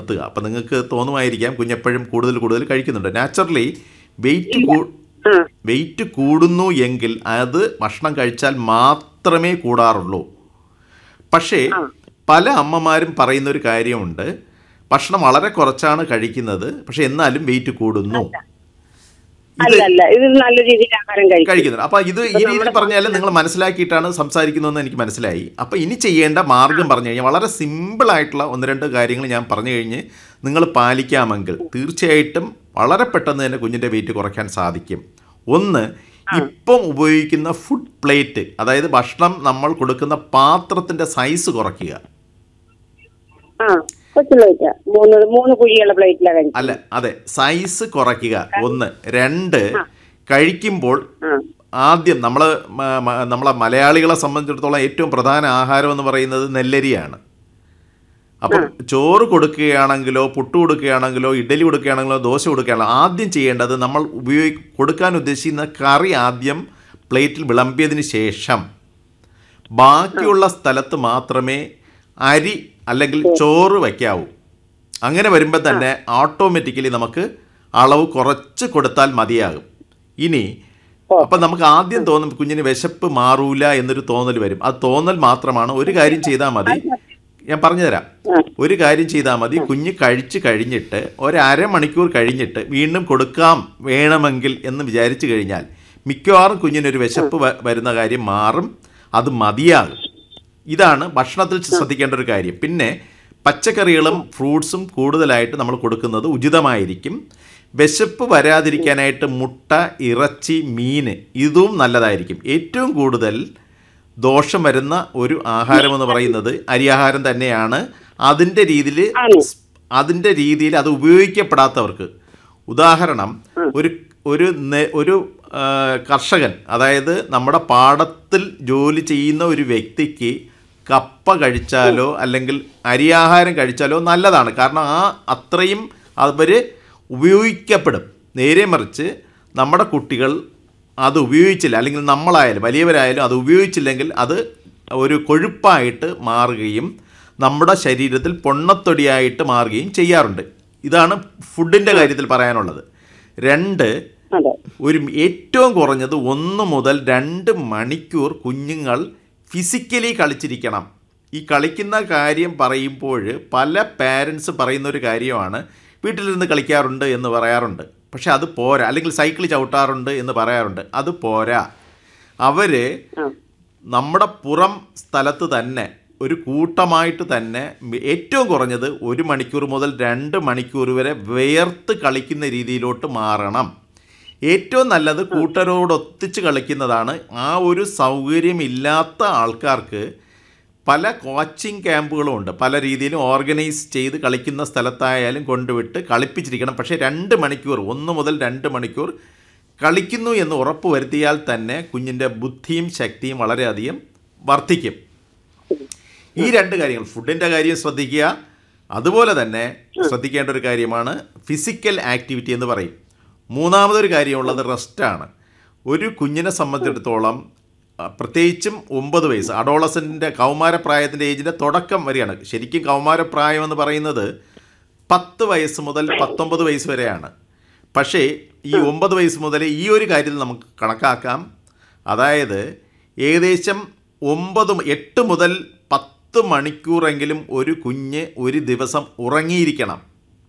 നിർത്തുക അപ്പം നിങ്ങൾക്ക് തോന്നുമായിരിക്കാം കുഞ്ഞെപ്പോഴും കൂടുതൽ കൂടുതൽ കഴിക്കുന്നുണ്ട് നാച്ചുറലി വെയിറ്റ് ആ വെയിറ്റ് കൂടുന്നു എങ്കിൽ അത് ഭക്ഷണം കഴിച്ചാൽ മാത്രമേ കൂടാറുള്ളൂ പക്ഷേ പല അമ്മമാരും പറയുന്ന ഒരു കാര്യമുണ്ട് ഭക്ഷണം വളരെ കുറച്ചാണ് കഴിക്കുന്നത് പക്ഷെ എന്നാലും വെയിറ്റ് കൂടുന്നു അല്ല അല്ല ഇത് നല്ല രീതിയിൽ ആഹാരം കഴിക്കും കഴിക്കുന്നുണ്ട് അപ്പൊ ഇത് ഈ രീതിയിൽ പറഞ്ഞാലും നിങ്ങൾ മനസ്സിലാക്കിയിട്ടാണ് സംസാരിക്കുന്നതെന്ന് എനിക്ക് മനസ്സിലായി അപ്പൊ ഇനി ചെയ്യേണ്ട മാർഗം പറഞ്ഞു കഴിഞ്ഞാൽ വളരെ സിമ്പിൾ ആയിട്ടുള്ള ഒന്ന് രണ്ട് കാര്യങ്ങൾ ഞാൻ പറഞ്ഞു കഴിഞ്ഞ് നിങ്ങൾ പാലിക്കാമെങ്കിൽ തീർച്ചയായിട്ടും വളരെ പെട്ടെന്ന് തന്നെ കുഞ്ഞിന്റെ വെയിറ്റ് കുറയ്ക്കാൻ സാധിക്കും ഒന്ന് ഇപ്പം ഉപയോഗിക്കുന്ന ഫുഡ് പ്ലേറ്റ് അതായത് ഭക്ഷണം നമ്മൾ കൊടുക്കുന്ന പാത്രത്തിന്റെ സൈസ് കുറയ്ക്കുക ആ കൊച്ചു പ്ലേറ്റ് മൂന്ന് മൂന്ന് കുഴിയുള്ള പ്ലേറ്റിലാണ് കഴിക്കും അല്ല അതെ സൈസ് കുറയ്ക്കുക ഒന്ന് രണ്ട് കഴിക്കുമ്പോൾ ആ ആദ്യം നമ്മൾ നമ്മളെ മലയാളികളെ സംബന്ധിച്ചിടത്തോളം ഏറ്റവും പ്രധാന ആഹാരം എന്ന് പറയുന്നത് നെല്ലരിയാണ് അപ്പം ചോറ് കൊടുക്കുകയാണെങ്കിലോ പുട്ട് കൊടുക്കുകയാണെങ്കിലോ ഇഡലി കൊടുക്കുകയാണെങ്കിലോ ദോശ കൊടുക്കുകയാണെങ്കിലോ ആദ്യം ചെയ്യേണ്ടത് നമ്മൾ ഉപയോഗി കൊടുക്കാൻ ഉദ്ദേശിക്കുന്ന കറി ആദ്യം പ്ലേറ്റിൽ വിളമ്പിയതിന് ശേഷം ബാക്കിയുള്ള സ്ഥലത്ത് മാത്രമേ അരി അല്ലെങ്കിൽ ചോറ് വയ്ക്കാവൂ അങ്ങനെ വരുമ്പോൾ തന്നെ ഓട്ടോമാറ്റിക്കലി നമുക്ക് അളവ് കുറച്ച് കൊടുത്താൽ മതിയാകും ഇനി അപ്പം നമുക്ക് ആദ്യം തോന്നും കുഞ്ഞിന് വിശപ്പ് മാറൂല എന്നൊരു തോന്നൽ വരും അത് തോന്നൽ മാത്രമാണ് ഒരു കാര്യം ചെയ്താൽ മതി ഞാൻ പറഞ്ഞുതരാം ഒരു കാര്യം ചെയ്താൽ മതി കുഞ്ഞ് കഴിച്ച് കഴിഞ്ഞിട്ട് ഒരു അരമണിക്കൂർ കഴിഞ്ഞിട്ട് വീണ്ടും കൊടുക്കാം വേണമെങ്കിൽ എന്ന് വിചാരിച്ചു കഴിഞ്ഞാൽ മിക്കവാറും കുഞ്ഞിനൊരു വിശപ്പ് വ- വരുന്ന കാര്യം മാറും അത് മതിയാകും ഇതാണ് ഭക്ഷണത്തിൽ ശ്രദ്ധിക്കേണ്ട ഒരു കാര്യം പിന്നെ പച്ചക്കറികളും ഫ്രൂട്ട്സും കൂടുതലായിട്ട് നമ്മൾ കൊടുക്കുന്നത് ഉചിതമായിരിക്കും വിശപ്പ് വരാതിരിക്കാനായിട്ട് മുട്ട ഇറച്ചി മീൻ ഇതും നല്ലതായിരിക്കും ഏറ്റവും കൂടുതൽ ദോഷം വരുന്ന ഒരു ആഹാരം എന്ന് പറയുന്നത് അരിയാഹാരം തന്നെയാണ് അതിൻ്റെ രീതിയിൽ ആണ്. അതിൻ്റെ രീതിയിൽ അത് ഉപയോഗിക്കപ്പെടാത്തവർക്ക് ഉദാഹരണം ഒരു ഒരു നെ- ഒരു ആ, കർഷകൻ അതായത് നമ്മുടെ പാടത്തിൽ ജോലി ചെയ്യുന്ന ഒരു വ്യക്തിക്ക് കപ്പ കഴിച്ചാലോ അല്ലെങ്കിൽ അരിയാഹാരം കഴിച്ചാലോ നല്ലതാണ് കാരണം ആ അത്രയും അവർ ഉപയോഗിക്കപ്പെടും നേരെ മറിച്ച് നമ്മുടെ കുട്ടികൾ അത് ഉപയോഗിച്ചില്ല അല്ലെങ്കിൽ നമ്മളായാലും വലിയവരായാലും അത് ഉപയോഗിച്ചില്ലെങ്കിൽ അത് ഒരു കൊഴുപ്പായിട്ട് മാറുകയും നമ്മുടെ ശരീരത്തിൽ പൊണ്ണത്തൊടിയായിട്ട് മാറുകയും ചെയ്യാറുണ്ട് ഇതാണ് ഫുഡിൻ്റെ കാര്യത്തിൽ പറയാനുള്ളത് രണ്ട് അതെ ഒരു ഏറ്റവും കുറഞ്ഞത് ഒന്ന് മുതൽ രണ്ട് മണിക്കൂർ കുഞ്ഞുങ്ങൾ ഫിസിക്കലി കളിച്ചിരിക്കണം ഈ കളിക്കുന്ന കാര്യം പറയുമ്പോൾ പല പാരൻസ് പറയുന്ന ഒരു കാര്യമാണ് വീട്ടിലിരുന്ന് കളിക്കാറുണ്ട് എന്ന് പറയാറുണ്ട് പക്ഷെ അത് പോരാ അല്ലെങ്കിൽ സൈക്കിൾ ചവിട്ടാറുണ്ട് എന്ന് പറയാറുണ്ട് അത് പോരാ അവർ ആ നമ്മുടെ പുറം സ്ഥലത്ത് തന്നെ ഒരു കൂട്ടമായിട്ട് തന്നെ ഏറ്റവും കുറഞ്ഞത് ഒരു മണിക്കൂർ മുതൽ രണ്ട് മണിക്കൂർ വരെ വേർത്ത് കളിക്കുന്ന രീതിയിലോട്ട് മാറണം ഏറ്റവും നല്ലത് കൂട്ടരോടൊത്തിച്ച് കളിക്കുന്നതാണ് ആ ഒരു സൗകര്യമില്ലാത്ത ആൾക്കാർക്ക് പല കോച്ചിങ് ക്യാമ്പുകളും ഉണ്ട് പല രീതിയിലും ഓർഗനൈസ് ചെയ്ത് കളിക്കുന്ന സ്ഥലത്തായാലും കൊണ്ടുവിട്ട് കളിപ്പിച്ചിരിക്കണം പക്ഷേ രണ്ട് മണിക്കൂർ ഒന്ന് മുതൽ രണ്ട് മണിക്കൂർ കളിക്കുന്നു എന്ന് ഉറപ്പ് വരുത്തിയാൽ തന്നെ കുഞ്ഞിൻ്റെ ബുദ്ധിയും ശക്തിയും വളരെയധികം വർദ്ധിക്കും ഈ രണ്ട് കാര്യങ്ങൾ ഫുഡിൻ്റെ കാര്യം ശ്രദ്ധിക്കുക അതുപോലെ തന്നെ ശ്രദ്ധിക്കേണ്ട ഒരു കാര്യമാണ് ഫിസിക്കൽ ആക്ടിവിറ്റി എന്ന് പറയും മൂന്നാമതൊരു കാര്യമുള്ളത് റെസ്റ്റാണ് ഒരു കുഞ്ഞിനെ സംബന്ധിച്ചിടത്തോളം ആ, പ്രത്യേകിച്ചും ഒമ്പത് വയസ്സ് അഡോളസൻ്റെ കൗമാരപ്രായത്തിൻ്റെ ഏജിൻ്റെ തുടക്കം വരെയാണ് ശരിക്കും കൗമാരപ്രായം എന്ന് പറയുന്നത് പത്ത് വയസ്സ് മുതൽ പത്തൊമ്പത് വയസ്സ് വരെയാണ് പക്ഷേ ഈ ഒമ്പത് വയസ്സ് മുതൽ ഈ ഒരു കാര്യത്തിൽ നമുക്ക് കണക്കാക്കാം അതായത് ഏകദേശം ഒമ്പത് മ- എട്ട് മുതൽ പത്ത് മണിക്കൂറെങ്കിലും ഒരു കുഞ്ഞ് ഒരു ദിവസം ഉറങ്ങിയിരിക്കണം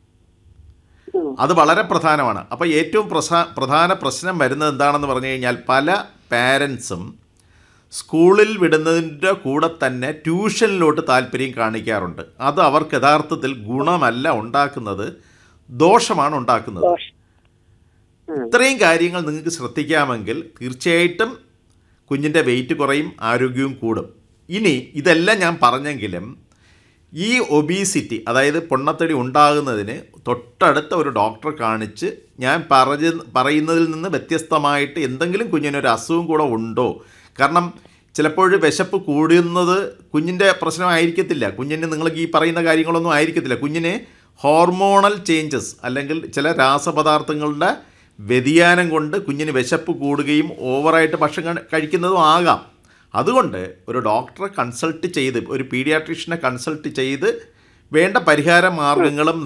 ഉം. അത് വളരെ പ്രധാനമാണ് അപ്പോൾ ഏറ്റവും പ്രസാ പ്രധാന പ്രശ്നം വരുന്നത് എന്താണെന്ന് പറഞ്ഞു കഴിഞ്ഞാൽ പല പാരൻസും സ്കൂളിൽ വിടുന്നതിൻ്റെ കൂടെ തന്നെ ട്യൂഷനിലോട്ട് താല്പര്യം കാണിക്കാറുണ്ട് അത് അവർക്ക് യഥാർത്ഥത്തിൽ ഗുണമല്ല ഉണ്ടാക്കുന്നത് ദോഷമാണ് ഉണ്ടാക്കുന്നത് ദോഷം ഇത്രയും കാര്യങ്ങൾ നിങ്ങൾക്ക് ശ്രദ്ധിക്കാമെങ്കിൽ തീർച്ചയായിട്ടും കുഞ്ഞിൻ്റെ വെയിറ്റ് കുറയും ആരോഗ്യവും കൂടും ഇനി ഇതെല്ലാം ഞാൻ പറഞ്ഞെങ്കിലും ഈ ഒബീസിറ്റി അതായത് പൊണ്ണത്തടി ഉണ്ടാകുന്നതിന് തൊട്ടടുത്ത ഒരു ഡോക്ടറെ കാണിച്ച് ഞാൻ പറഞ്ഞ പറയുന്നതിൽ നിന്ന് വ്യത്യസ്തമായിട്ട് എന്തെങ്കിലും കുഞ്ഞിനൊരു അസുഖം കൂടെ ഉണ്ടോ കാരണം ചിലപ്പോൾ വിശപ്പ് കൂടുന്നത് കുഞ്ഞിൻ്റെ പ്രശ്നമായിരിക്കത്തില്ല കുഞ്ഞിന് നിങ്ങൾക്ക് ഈ പറയുന്ന കാര്യങ്ങളൊന്നും ആയിരിക്കത്തില്ല കുഞ്ഞിന് ഹോർമോണൽ ചേഞ്ചസ് അല്ലെങ്കിൽ ചില രാസപദാർത്ഥങ്ങളുടെ വ്യതിയാനം കൊണ്ട് കുഞ്ഞിന് വിശപ്പ് കൂടുകയും ഓവറായിട്ട് ഭക്ഷണം കഴിക്കുന്നതും ആകാം അതുകൊണ്ട് ഒരു ഡോക്ടറെ കൺസൾട്ട് ചെയ്ത് ഒരു പീഡിയാട്രീഷ്യനെ കൺസൾട്ട് ചെയ്ത് വേണ്ട പരിഹാര മാർഗങ്ങളും